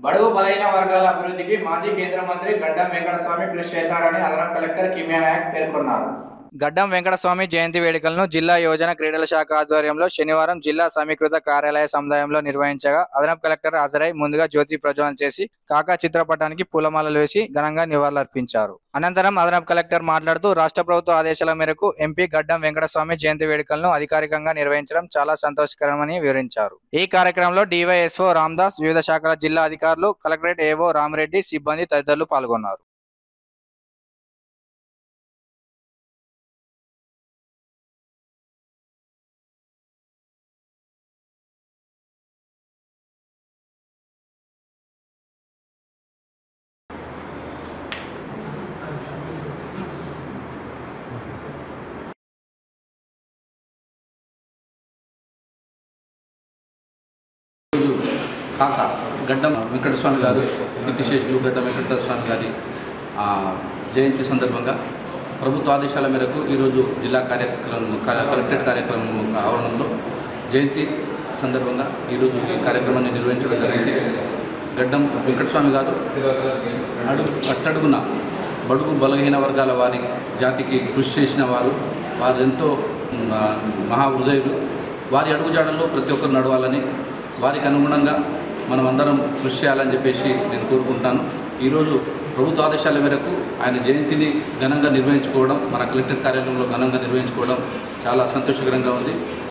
బడుగు బలైన వర్గాల అభివృద్ధికి మాజీ కేంద్ర మంత్రి గడ్డం వెంకటస్వామి కృషి చేశారని అదనపు కలెక్టర్ కిమ్యా నాయక్ పేర్కొన్నారు గడ్డం వెంకటస్వామి జయంతి వేడుకలను జిల్లా యోజన క్రీడల శాఖ ఆధ్వర్యంలో శనివారం జిల్లా సమీకృత కార్యాలయ సముదాయంలో నిర్వహించగా అదనపు కలెక్టర్ హాజరై ముందుగా జ్యోతి ప్రజ్వలన చేసి కాకా చిత్రపటానికి పూలమాలలు వేసి ఘనంగా నివాళులర్పించారు అనంతరం అదనపు కలెక్టర్ మాట్లాడుతూ రాష్ట్ర ప్రభుత్వ ఆదేశాల మేరకు ఎంపీ గడ్డం వెంకటస్వామి జయంతి వేడుకలను అధికారికంగా నిర్వహించడం చాలా సంతోషకరమని వివరించారు ఈ కార్యక్రమంలో డివైఎస్ఓ రామ్దాస్ వివిధ శాఖల జిల్లా అధికారులు కలెక్టరేట్ ఏవో రామరెడ్డి సిబ్బంది తదితరులు పాల్గొన్నారు కాక గడ్డం వెంకటస్వామి గారు కీర్తిశేషులు గడ్డం వెంకటస్వామి గారి ఆ, జయంతి సందర్భంగా ప్రభుత్వ ఆదేశాల మేరకు ఈరోజు జిల్లా కార్యక్రమం క- కలెక్టరేట్ కార్యక్రమం ఆవరణంలో జయంతి సందర్భంగా ఈరోజు ఈ కార్యక్రమాన్ని నిర్వహించడం జరిగింది గడ్డం వెంకటస్వామి గారు అడుగు అట్టడుగున బడుగు బలహీన వర్గాల వారి జాతికి కృషి చేసిన వారు వారు ఎంతో మ్, ఆ, మహాహృదయులు వారి అడుగుజాడల్లో ప్రతి ఒక్కరు నడవాలని వారికి అనుగుణంగా మనం అందరం కృషి చేయాలని చెప్పేసి నేను కోరుకుంటాను ఈరోజు ప్రభుత్వ ఆదేశాల మేరకు ఆయన జయంతిని ఘనంగా నిర్వహించుకోవడం మన కలెక్టర్ కార్యాలయంలో ఘనంగా నిర్వహించుకోవడం చాలా సంతోషకరంగా ఉంది